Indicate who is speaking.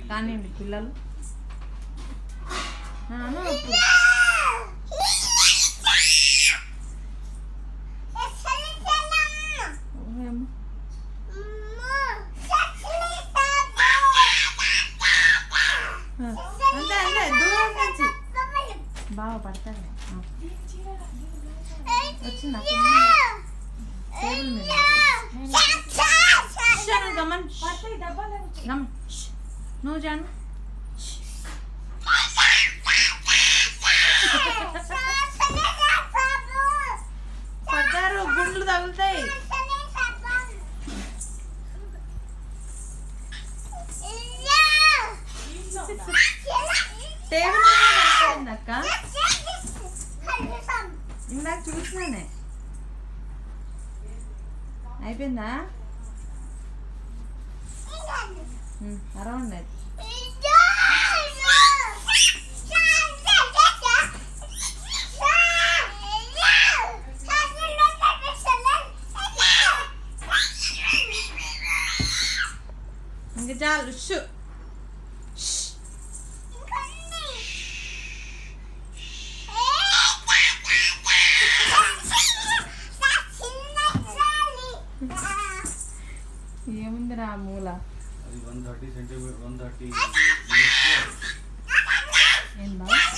Speaker 1: కానివ్వండి పిల్లలు నాను అప్పుడు ఓహేమో. ఆ, అంతే అంతే దూరం నుంచి బాగా పడతాడు ఆ, వచ్చిందా టేబుల్ మీద షాను గమన్ గమన్ ష్. నువ్వు జాను పడ్డారు గుండ్లు తగులుతాయి టేబుల్ మీద పడిపోయింది అక్క ఇందాక చూసినానే అయిపోయిందా అరౌండ్ అది ఇంక చాలు షు ఏముందిరా ఆ మూల
Speaker 2: అది one thirty centimetre one thirty
Speaker 1: ఏం బా